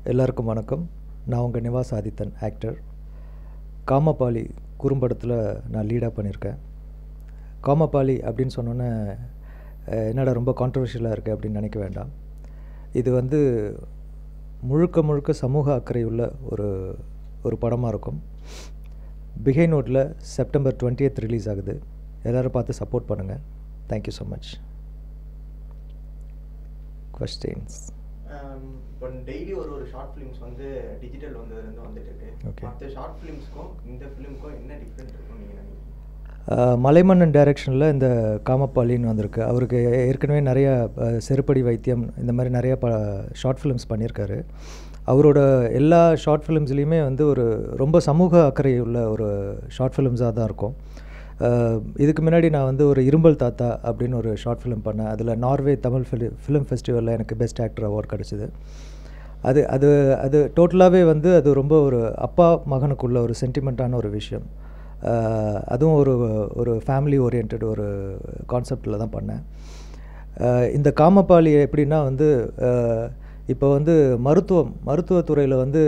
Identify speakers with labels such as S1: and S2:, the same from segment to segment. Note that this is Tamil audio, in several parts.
S1: எல்லாருக்கும் வணக்கம் நான் உங்கள் நிவாஸ் ஆதித்தன் ஆக்டர் காமபாலி குறும்படத்தில் நான் லீடாக பண்ணியிருக்கேன் காமபாலி அப்படின்னு சொன்னோன்னே அஹ், என்னடா ரொம்ப கான்ட்ரவர்ஷியலாக இருக்குது அப்படின்னு நினைக்க வேண்டாம் இது வந்து முழுக்க முழுக்க சமூக அக்கறை உள்ள ஒரு ஒரு படமாக இருக்கும் பிகை நோட்டில் செப்டம்பர் 20th ரிலீஸ் ஆகுது எல்லோரும் பார்த்து சப்போர்ட் பண்ணுங்கள் தேங்க்யூ ஸோ மச் கொஸ்டின்ஸ்
S2: ஆம், இப்போ டெய்லி ஒரு ஒரு ஷார்ட் ஃபிலிம்ஸ் வந்து டிஜிட்டல் வந்ததுலேருந்து வந்துட்டு இருக்கு
S1: Okay.
S2: மற்ற ஷார்ட் ஃபிலிம்ஸ்க்கும் இந்த ஃபிலிம்க்கும் என்ன டிஃப்ரெண்ட் இருக்கும்னு நீங்கள் நினைக்கிறீங்க
S1: ஆஹ் மலைமன்னன் டைரக்ஷனில் இந்த காமப்பாலின்னு வந்திருக்கு அவருக்கு ஏற்கனவே நிறைய ஆஹ், செருப்படி வைத்தியம் இந்த மாதிரி நிறைய ப ஷார்ட் ஃபிலிம்ஸ் பண்ணியிருக்காரு அவரோட எல்லா ஷார்ட் ஃபிலிம்ஸ்லேயுமே வந்து ஒரு ரொம்ப சமூக அக்கறை உள்ள ஒரு ஷார்ட் ஃபிலிம்ஸாக தான் இருக்கும் ஆஹ், இதுக்கு முன்னாடி நான் வந்து ஒரு இரும்பல் தாத்தா அப்படின்னு ஒரு ஷார்ட் ஃபிலிம் பண்ணேன் அதில் நார்வே தமிழ் ஃபிலி ஃபிலிம் ஃபெஸ்டிவலில் எனக்கு பெஸ்ட் ஆக்டர் அவார்ட் கிடச்சிது அது அது அது டோட்டலாகவே வந்து அது ரொம்ப ஒரு அப்பா மகனுக்குள்ள ஒரு சென்டிமெண்ட்டான ஒரு விஷயம் ஆஹ் அதுவும் ஒரு ஒரு ஃபேமிலி ஓரியன்ட் ஒரு கான்செப்டில் தான் பண்ணேன் ஆஹ் இந்த காமப்பாளி எப்படின்னா வந்து இப்போ வந்து மருத்துவம் மருத்துவத்துறையில் வந்து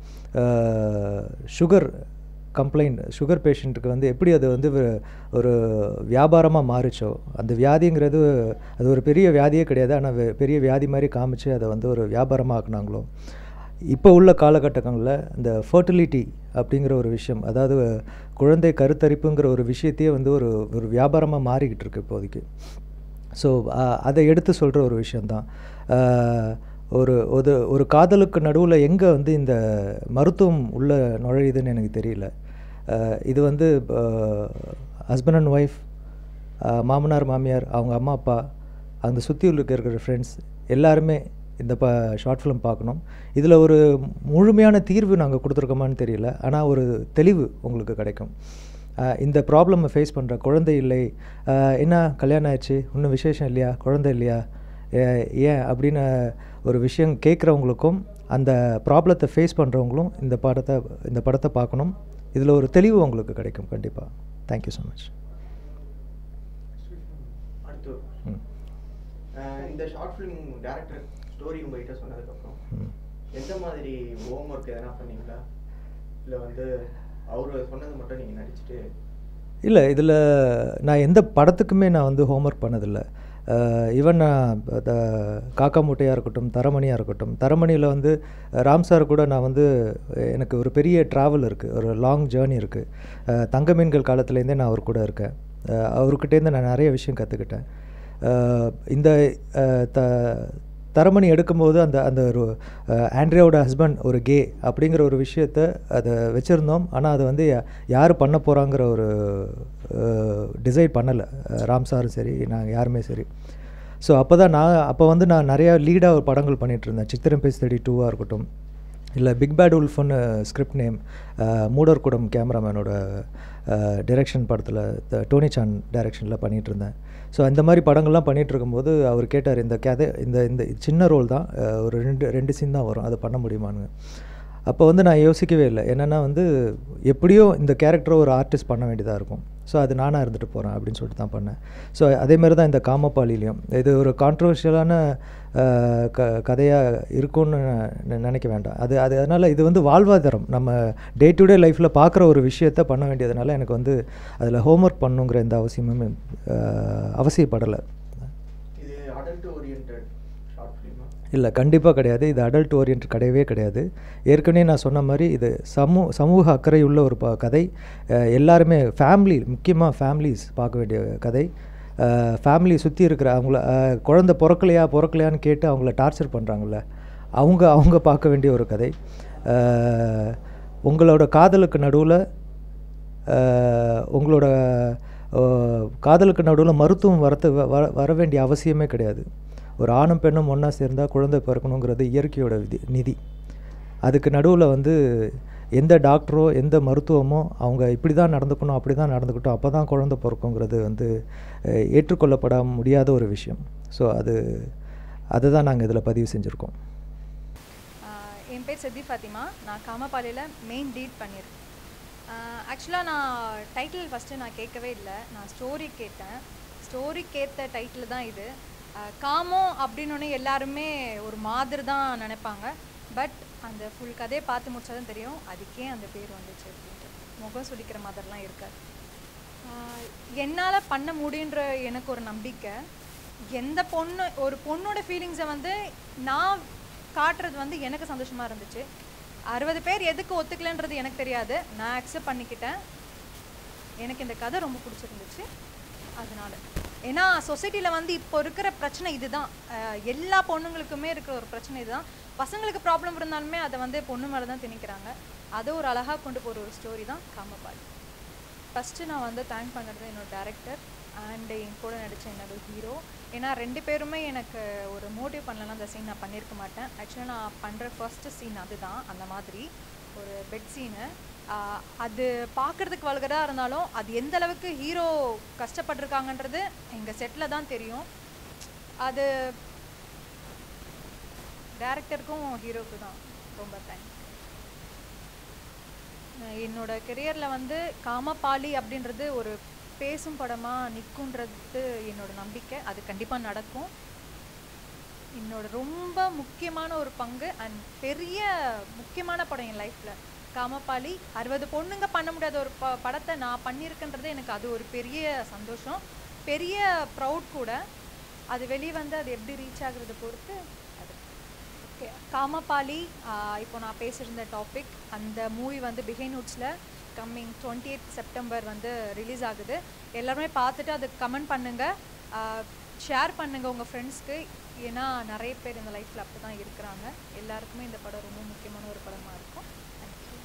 S1: சுகர் கம்ப்ளைண்ட் சுகர் பேஷண்ட்டுக்கு வந்து எப்படி அது வந்து ஒரு- ஒரு வியாபாரமாக மாறிச்சோ அந்த வியாதிங்கிறது அது ஒரு பெரிய வியாதியே கிடையாது ஆனால் பெரிய வியாதி மாதிரி காமிச்சு அதை வந்து ஒரு வியாபாரமாக ஆக்குனாங்களோ இப்போ உள்ள காலகட்டங்களில் இந்த ஃபர்டிலிட்டி அப்படிங்கிற ஒரு விஷயம் அதாவது குழந்தை கருத்தரிப்புங்கிற ஒரு விஷயத்தையே வந்து ஒரு ஒரு வியாபாரமாக மாறிக்கிட்டு இருக்கு இப்போதைக்கு ஸோ அதை எடுத்து சொல்கிற ஒரு விஷயந்தான் ஆஹ், ஒரு ஒரு ஒரு காதலுக்கு நடுவில் எங்கே வந்து இந்த மருத்துவம் உள்ள நுழையுதுன்னு எனக்கு தெரியல ஆஹ், இது வந்து ஹஸ்பண்ட் அண்ட் ஒய்ஃப் மாமனார் மாமியார் அவங்க அம்மா அப்பா அந்த சுற்றி இருக்கிற ஃப்ரெண்ட்ஸ் எல்லாருமே இந்த ப ஷார்ட் ஃபிலிம் பார்க்கணும் இதில் ஒரு முழுமையான தீர்வு நாங்கள் கொடுத்துருக்கோமான்னு தெரியல ஆனால் ஒரு தெளிவு உங்களுக்கு கிடைக்கும் ஆஹ் இந்த ப்ராப்ளமை ஃபேஸ் பண்ணுற குழந்தை இல்லை ஆஹ் என்ன கல்யாணம் ஆயிடுச்சு இன்னும் விசேஷம் இல்லையா குழந்தை இல்லையா ஏ- ஏன் அப்படின்னு ஒரு விஷயம் கேட்குறவங்களுக்கும் அந்த ப்ராப்ளத்தை ஃபேஸ் பண்ணுறவங்களும் இந்த படத்தை இந்த படத்தை பார்க்கணும் இதில் ஒரு தெளிவு உங்களுக்கு கிடைக்கும் கண்டிப்பாக தேங்க்யூ ஸோ மச்
S2: அடுத்து
S1: ம்
S2: ஆஹ், இந்த ஷார்ட் ஃபிலிம் டேரக்டர் ஸ்டோரி உங்ககிட்ட சொன்னதுக்கப்புறம்
S1: ம்
S2: எந்த மாதிரி ஹோம் ஒர்க் எதனா பண்ணீங்களா இல்லை வந்து அவர் சொன்னது மட்டும் நீங்கள் நடிச்சுட்டு
S1: இல்லை இதில் நான் எந்த படத்துக்குமே நான் வந்து ஹோம்ஒர்க் பண்ணதில்லை ஈவன் நான் த காக்கா மூட்டையாக இருக்கட்டும் தரமணியாக இருக்கட்டும் தரமணியில் வந்து ராம் சார் கூட நான் வந்து எனக்கு ஒரு பெரிய ட்ராவல் இருக்குது ஒரு லாங் ஜேர்னி இருக்குது தங்க மீன்கள் காலத்துலேருந்தே நான் அவர் கூட இருக்கேன் அஹ் அவர்கிட்டேருந்து நான் நிறைய விஷயம் கற்றுக்கிட்டேன் இந்த அஹ், த தரமணி எடுக்கும்போது அந்த அந்த ஒரு அஹ், ஆண்ட்ரியாவோட ஹஸ்பண்ட் ஒரு கே அப்படிங்கிற ஒரு விஷயத்த அதை வச்சுருந்தோம் ஆனால் அது வந்து யா- யார் பண்ண போகிறாங்கிற ஒரு டிசைட் பண்ணலை ராம் சாரும் சரி நாங்கள் யாருமே சரி ஸோ அப்போ தான் நான் அப்போ வந்து நான் நிறையா லீடாக படங்கள் பண்ணிகிட்டு இருந்தேன் சித்திரம் பேஸ் தேடி டூவாக இருக்கட்டும் இல்லை பிக் பேட் உல்ஃப்னு ஸ்கிரிப்ட் நேம் மூடர்குடம் கேமராமேனோட டைரக்ஷன் படத்தில் டோனி சான் டைரக்ஷனில் பண்ணிகிட்டு இருந்தேன் ஸோ இந்த மாதிரி படங்கள்லாம் பண்ணிகிட்டு இருக்கும்போது அவர் கேட்டார் இந்த கதை இந்த இந்த சின்ன ரோல் தான் அஹ், ஒரு ரெண்டு ரெண்டு சீன் தான் வரும் அதை பண்ண முடியுமான்னு அப்போ வந்து நான் யோசிக்கவே இல்லை என்னென்னா வந்து எப்படியோ இந்த கேரக்டரை ஒரு ஆர்டிஸ்ட் பண்ண வேண்டியதாக இருக்கும் ஸோ அது நானாக இருந்துட்டு போகிறேன் அப்படின்னு சொல்லிட்டு தான் பண்ணேன் ஸோ அதேமாதிரி தான் இந்த காமப்பாலிலையும் இது ஒரு கான்ட்ரவர்ஷியலான க கதையாக இருக்கும்னு நான் நினைக்க வேண்டாம் அது அது அதனால் இது வந்து வாழ்வாதாரம் நம்ம டே டு டே லைஃப்பில் பார்க்குற ஒரு விஷயத்த பண்ண வேண்டியதுனால எனக்கு வந்து அதில் ஹோம்ஒர்க் பண்ணுங்கிற எந்த அவசியமும் அஹ், அவசியப்படலை
S2: இது அடல்ட் ஓரியன்ட் ஷார்ட் ஃபிலிமா
S1: இல்லை கண்டிப்பாக கிடையாது இது அடல்ட் ஓரியன்ட் கிடையவே கிடையாது ஏற்கனவே நான் சொன்ன மாதிரி இது சமூ சமூக அக்கறை உள்ள ஒரு ப கதை அஹ் எல்லாருமே ஃபேமிலி முக்கியமாக ஃபேமிலிஸ் பார்க்க வேண்டிய கதை ஃபேமிலி சுற்றி இருக்கிற அவங்கள அஹ் குழந்தை பிறக்கலையா பிறக்கலையான்னு கேட்டு அவங்கள டார்ச்சர் பண்ணுறாங்கல்ல அவங்க அவங்க பார்க்க வேண்டிய ஒரு கதை அஹ் உங்களோட காதலுக்கு நடுவில் ஆஹ் உங்களோட ஆஹ் காதலுக்கு நடுவில் மருத்துவம் வரத்து வர வர வேண்டிய அவசியமே கிடையாது ஒரு ஆணும் பெண்ணும் ஒன்றா சேர்ந்தால் குழந்தை பிறக்கணுங்கிறது இயற்கையோட விதி நிதி அதுக்கு நடுவில் வந்து எந்த டாக்டரோ எந்த மருத்துவமோ அவங்க இப்படி தான் நடந்துக்கணும் அப்படி தான் நடந்துக்கட்டும் அப்போ தான் குழந்தை பிறக்குங்கிறது வந்து அஹ், ஏற்றுக்கொள்ளப்பட முடியாத ஒரு விஷயம் ஸோ அது அதை தான் நாங்கள் இதில் பதிவு செஞ்சுருக்கோம்
S3: ஆஹ் என் பேர் சித்தி ஃபாத்திமா நான் காமபாலையில் மெயின் லீட் பண்ணியிருக்கேன் ஆக்சுவலாக நான் டைட்டில் ஃபஸ்ட்டு நான் கேட்கவே இல்லை நான் ஸ்டோரி கேட்டேன் ஸ்டோரிக்கு ஏற்ற டைட்டில் தான் இது ஆஹ் காமம் அப்படின்னோடனே எல்லாருமே ஒரு மாதிரி தான் நினைப்பாங்க பட் அந்த ஃபுல் கதையை பார்த்து முடிச்சாதான் தெரியும் அதுக்கே அந்த பேர் வந்துச்சு அப்படின்ட்டு முகம் சுளிக்கிற மாதிரிலாம் இருக்காது என்னால் பண்ண முடியுன்ற எனக்கு ஒரு நம்பிக்கை எந்த பொண்ணு ஒரு பொண்ணோட ஃபீலிங்ஸை வந்து நான் காட்டுறது வந்து எனக்கு சந்தோஷமாக இருந்துச்சு அறுபது பேர் எதுக்கு ஒத்துக்கலைன்றது எனக்கு தெரியாது நான் அக்செப்ட் பண்ணிக்கிட்டேன் எனக்கு இந்த கதை ரொம்ப பிடிச்சிருந்துச்சு அதனால ஏன்னா சொசைட்டியில் வந்து இப்போ இருக்கிற பிரச்சனை இதுதான் அஹ் எல்லா பொண்ணுங்களுக்குமே இருக்கிற ஒரு பிரச்சனை இதுதான் பசங்களுக்கு ப்ராப்ளம் இருந்தாலுமே அதை வந்து பொண்ணு மேலே தான் திணிக்கிறாங்க அதை ஒரு அழகாக கொண்டு போகிற ஒரு ஸ்டோரி தான் காமபாடி ஃபஸ்ட்டு நான் வந்து தேங்க் பண்ணுறது என்னோட டேரக்டர் அண்ட் என் கூட நடித்த என்னோட ஹீரோ ஏன்னா ரெண்டு பேருமே எனக்கு ஒரு மோட்டிவ் பண்ணலன்னா அந்த சீன் நான் பண்ணியிருக்க மாட்டேன் ஆக்சுவலாக நான் பண்ணுற ஃபர்ஸ்ட் சீன் அதுதான் அந்த மாதிரி ஒரு பெட் சீனு அது பார்க்குறதுக்கு வல்கராக இருந்தாலும் அது எந்த அளவுக்கு ஹீரோ கஷ்டப்பட்டிருக்காங்கன்றது எங்கள் செட்டில் தான் தெரியும் அது டேரக்டருக்கும் ஹீரோக்கு தான் ரொம்ப தேங்க்ஸ் என்னோட கெரியரில் வந்து காமபாலி அப்படின்றது ஒரு பேசும் படமாக நிற்குன்றது என்னோட நம்பிக்கை அது கண்டிப்பாக நடக்கும் என்னோட ரொம்ப முக்கியமான ஒரு பங்கு அண்ட் பெரிய முக்கியமான படம் என் லைஃப்பில் காமபாலி அறுபது பொண்ணுங்க பண்ண முடியாத ஒரு ப படத்தை நான் பண்ணியிருக்கேன்றது எனக்கு அது ஒரு பெரிய சந்தோஷம் பெரிய ப்ரௌட் கூட அது வெளியே வந்து அது எப்படி ரீச் ஆகுறத பொறுத்து அது ஓகே காமபாலி ஆஹ் இப்போ நான் பேசியிருந்த டாபிக் அந்த மூவி வந்து பிஹைனூட்ஸில் கம்மிங் டுவெண்ட்டி எயிட் செப்டம்பர் வந்து ரிலீஸ் ஆகுது எல்லாருமே பார்த்துட்டு அது கமெண்ட் பண்ணுங்கள் ஷேர் பண்ணுங்கள் உங்கள் ஃப்ரெண்ட்ஸ்க்கு ஏன்னா நிறைய பேர் இந்த லைஃப்பில் அப்படி தான் இருக்கிறாங்க எல்லாருக்குமே இந்த படம் ரொம்ப முக்கியமான ஒரு படமாக இருக்கும் தேங்க்யூ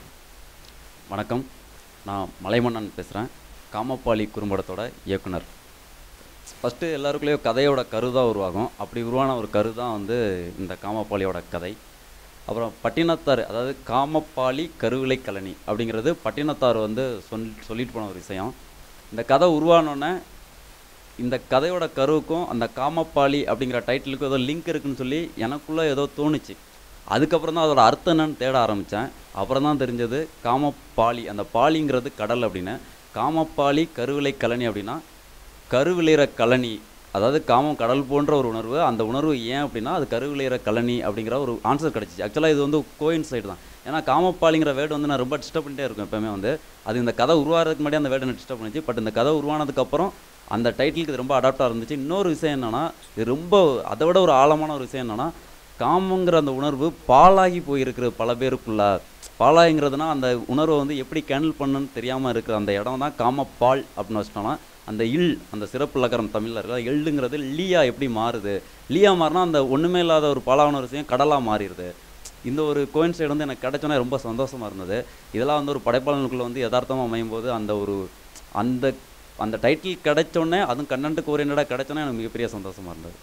S4: வணக்கம் நான் மலைமன்னன் பேசுகிறேன் காமப்பாளி குறும்படத்தோட இயக்குனர் ஃபஸ்ட்டு எல்லாருக்குள்ளேயும் கதையோட கரு தான் உருவாகும் அப்படி உருவான ஒரு கரு தான் வந்து இந்த காமப்பாளியோட கதை அப்புறம் பட்டினத்தார் அதாவது காமப்பாளி கருவிலை கலனி அப்படிங்கிறது பட்டினத்தார் வந்து சொல் சொல்லிட்டு போன ஒரு விஷயம் இந்த கதை உருவானோடனே இந்த கதையோட கருவுக்கும் அந்த காமப்பாளி அப்படிங்கிற டைட்டிலுக்கும் ஏதோ லிங்க் இருக்குன்னு சொல்லி எனக்குள்ளே ஏதோ தோணுச்சு அதுக்கப்புறம் தான் அதோட அர்த்தம் என்னன்னு தேட ஆரம்பித்தேன் அப்புறம் தான் தெரிஞ்சது காமப்பாளி அந்த பாலிங்கிறது கடல் அப்படின்னு காமப்பாளி கருவிலை கலனி அப்படின்னா கருவிளையிற கலனி அதாவது காமம் கடல் போன்ற ஒரு உணர்வு அந்த உணர்வு ஏன் அப்படின்னா அது கருவிளையிற கலனி அப்படிங்கிற ஒரு ஆன்சர் கிடச்சிச்சு ஆக்சுவலாக இது வந்து கோயின் சைடு தான் ஏன்னா காமப்பாளிங்கிற வேர்டு வந்து நான் ரொம்ப டிஸ்டர்ப் பண்ணிட்டே இருக்கும் எப்பவுமே வந்து அது இந்த கதை உருவாகிறதுக்கு முன்னாடி அந்த வேர்டு டிஸ்டர்ப் பண்ணிச்சு பட் இந்த கதை உருவானதுக்கப்புறம் அந்த டைட்டிலுக்கு இது ரொம்ப அடாப்டாக இருந்துச்சு இன்னொரு விஷயம் என்னன்னா இது ரொம்ப அதை விட ஒரு ஆழமான ஒரு விஷயம் என்னன்னா காமங்கிற அந்த உணர்வு பாலாகி போயிருக்கிற பல பேருக்குள்ள பாலாய்ங்கிறதுனா அந்த உணர்வை வந்து எப்படி கேண்டில் பண்ணுன்னு தெரியாமல் இருக்கிற அந்த இடம் தான் காமப்பால் அப்படின்னு வச்சிட்டோம்னா அந்த இல் அந்த சிறப்பு இலக்கரம் தமிழில் இருக்கிற எள்ளுங்கிறது லீயா எப்படி மாறுது லீயா மாறினா அந்த ஒன்றுமே இல்லாத ஒரு பாலான ஒரு விஷயம் கடலாக மாறிடுது இந்த ஒரு கோயின்சைடு வந்து எனக்கு கிடைச்சோன்னே ரொம்ப சந்தோஷமாக இருந்தது இதெல்லாம் வந்து ஒரு படைப்பாளனுக்குள்ள வந்து யதார்த்தமாக அமையும் போது அந்த ஒரு அந்த அந்த டைட்டில் கிடைச்சோன்னே அதுவும் கண்டென்ட்டுக்கு ஓரியன்டாக கிடைச்சோன்னே எனக்கு மிகப்பெரிய சந்தோஷமாக இருந்தது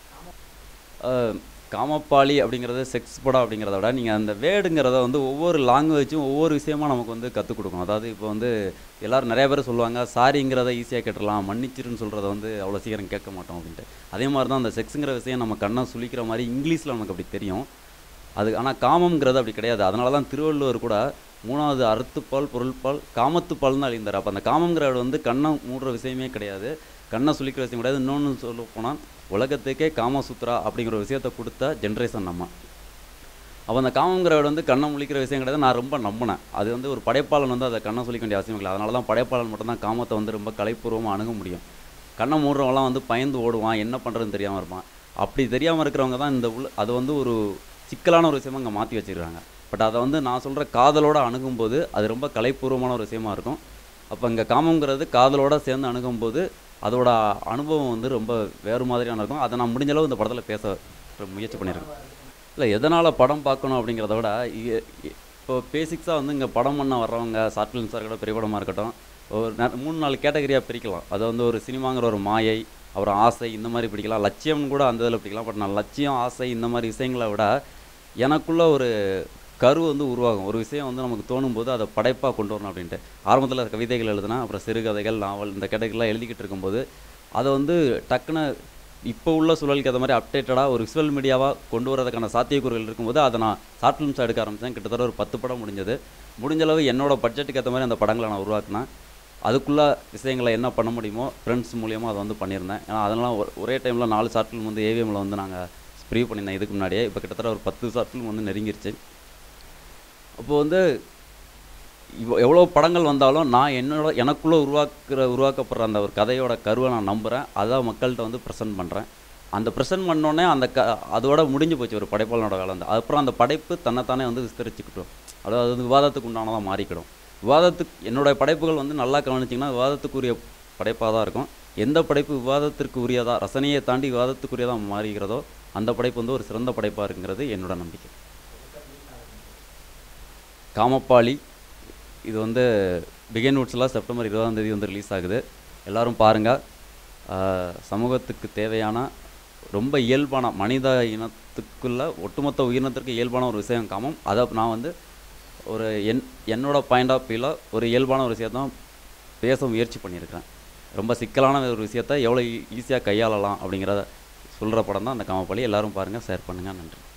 S4: அஹ், காமப்பாளி அப்படிங்கிறது செக்ஸ் படம் அப்படிங்கிறத விட நீங்கள் அந்த வேர்டுங்கிறத வந்து ஒவ்வொரு லாங்குவேஜும் ஒவ்வொரு விஷயமா நமக்கு வந்து கற்றுக் கொடுக்கும் அதாவது இப்போ வந்து எல்லாரும் நிறைய பேர் சொல்லுவாங்க சாரிங்கிறத ஈஸியாக கேட்டுடலாம் மன்னிச்சிருன்னு சொல்கிறத வந்து அவ்வளோ சீக்கிரம் கேட்க மாட்டோம் அப்படின்ட்டு அதே மாதிரி தான் அந்த செக்ஸுங்கிற விஷயம் நம்ம கண்ணை சுளிக்கிற மாதிரி இங்கிலீஷில் நமக்கு அப்படி தெரியும் அது ஆனால் காமம்ங்கிறது அப்படி கிடையாது அதனால தான் திருவள்ளுவர் கூட மூணாவது அறுத்துப்பால் பொருள்பால் காமத்துப்பால் தான் அழிந்தார் அப்போ அந்த காமங்கிற word வந்து கண்ணை மூடுற விஷயமே கிடையாது கண்ணை சுளிக்கிற விஷயம் கிடையாது இன்னொன்று சொல்ல போனால் உலகத்துக்கே காமசூத்ரா அப்படிங்கிற ஒரு விஷயத்தை கொடுத்த ஜென்ரேஷன் நம்ம அப்போ அந்த காமங்கிற word வந்து கண்ணை முழிக்கிற விஷயம் கிடையாது நான் ரொம்ப நம்பினேன் அது வந்து ஒரு படைப்பாளன் வந்து அதை கண்ணை சுளிக்க வேண்டிய அவசியம் இல்லை அதனால தான் படைப்பாளன் மட்டும்தான் காமத்தை வந்து ரொம்ப கலைப்பூர்வமாக அணுக முடியும் கண்ணை மூடுறவங்களாம் வந்து பயந்து ஓடுவான் என்ன பண்ணுறதுன்னு தெரியாமல் இருப்பான் அப்படி தெரியாமல் இருக்கிறவங்க தான் இந்த உள்ள அது வந்து ஒரு சிக்கலான ஒரு விஷயமா இங்கே மாற்றி வச்சிருக்காங்க பட் அதை வந்து நான் சொல்கிற காதலோட அணுகும்போது அது ரொம்ப கலைப்பூர்வமான ஒரு விஷயமா இருக்கும் அப்போ இங்கே காமங்கிறது காதலோட சேர்ந்து அணுகும்போது அதோட அனுபவம் வந்து ரொம்ப வேறு மாதிரியான இருக்கும் அதை நான் முடிஞ்ச அளவு இந்த படத்தில் பேச முயற்சி பண்ணியிருக்கேன் இல்லை எதனால் படம் பார்க்கணும் அப்படிங்கிறத விட இ- இ- இப்போ பேசிக்ஸாக வந்து இங்கே படம் பண்ண வர்றவங்க ஷார்ட் ஃபிலிம்ஸாக இருக்கட்டும் பெரிய படமாக இருக்கட்டும் ஒரு நெ- மூணு நாலு கேட்டகரியாக பிரிக்கலாம் அதை வந்து ஒரு சினிமாங்கிற ஒரு மாயை அப்புறம் ஆசை இந்த மாதிரி பிடிக்கலாம் லட்சியம்னு கூட அந்த இதில் பிடிக்கலாம் பட் நான் லட்சியம் ஆசை இந்த மாதிரி விஷயங்களை விட எனக்குள்ள ஒரு கரு வந்து உருவாகும் ஒரு விஷயம் வந்து நமக்கு தோணும் போது அதை படைப்பாக கொண்டு வரணும் அப்படின்ட்டு ஆரம்பத்தில் கவிதைகள் எழுதுனா அப்புறம் சிறுகதைகள் நாவல் இந்த கேட்டகரிலாம் எழுதிக்கிட்டு இருக்கும்போது அதை வந்து டக்குன்னு இப்போ உள்ள சூழலுக்கு ஏற்ற மாதிரி அப்டேட்டடாக ஒரு விசுவல் மீடியாவாக கொண்டு வரதுக்கான சாத்தியக்கூறுகள் இருக்கும்போது அதை நான் ஷார்ட் ஃபிலிம்ஸ் எடுக்க ஆரம்பித்தேன் கிட்டத்தட்ட ஒரு பத்து படம் முடிஞ்சது முடிஞ்ச அளவு என்னோட பட்ஜெட்டுக்கு ஏற்ற மாதிரி அந்த படங்களை நான் உருவாக்கினேன் அதுக்குள்ள விஷயங்களை என்ன பண்ண முடியுமோ ஃப்ரெண்ட்ஸ் மூலியமாக அதை வந்து பண்ணியிருந்தேன் ஏன்னா அதெல்லாம் ஒரு- ஒரே டைமில் நாலு ஷார்ட் ஃபிலிம் வந்து ஏவிஎம்மில் வந்து நாங்கள் ப்ரீவ் பண்ணியிருந்தேன் இதுக்கு முன்னாடியே இப்போ கிட்டத்தட்ட ஒரு பத்து ஷார்ட் ஃபிலிம் வந்து நெருங்கிருச்சு அப்போ வந்து இவ்வ- எவ்வளோ படங்கள் வந்தாலும் நான் என்னோட எனக்குள்ளே உருவாக்குற உருவாக்கப்படுற அந்த ஒரு கதையோட கருவை நான் நம்புகிறேன் அதை மக்கள்கிட்ட வந்து ப்ரெசென்ட் பண்ணுறேன் அந்த ப்ரெசென்ட் பண்ணோடனே அந்த க அதோட முடிஞ்சு போச்சு ஒரு படைப்பாளனோட வேலை வந்து அப்புறம் அந்த படைப்பு தன்னைத்தானே வந்து விஸ்தரிச்சுக்கிட்டோம் அதாவது அது விவாதத்துக்கு உண்டானதாக மாறிக்கிடும் விவாதத்துக்கு என்னோட படைப்புகள் வந்து நல்லா கவனிச்சிங்கன்னா விவாதத்துக்குரிய படைப்பாக தான் இருக்கும் எந்த படைப்பு விவாதத்திற்கு உரியதா ரசனையை தாண்டி விவாதத்துக்குரியதாக மாறுகிறதோ அந்த படைப்பு வந்து ஒரு சிறந்த படைப்பாக இருக்குங்கிறது என்னோட நம்பிக்கை காமப்பாளி இது வந்து பிகன் வுட்ஸில் செப்டம்பர் இருபதாம் தேதி வந்து ரிலீஸ் ஆகுது எல்லாரும் பாருங்கள் சமூகத்துக்கு தேவையான ரொம்ப இயல்பான மனித இனத்துக்குள்ள ஒட்டுமொத்த உயிரினத்திற்கு இயல்பான ஒரு விஷயம் காமம் அதை நான் வந்து ஒரு என் என்னோட பாயிண்ட் ஆஃப் வியூவில் ஒரு இயல்பான ஒரு விஷயத்தான் பேச முயற்சி பண்ணியிருக்கிறேன் ரொம்ப சிக்கலான ஒரு விஷயத்த எவ்வளோ ஈஸியாக கையாளலாம் அப்படிங்கிறத சொல்கிற படம் தான் அந்த காமப்பாளி எல்லாரும் பாருங்கள் ஷேர் பண்ணுங்கள் நன்றி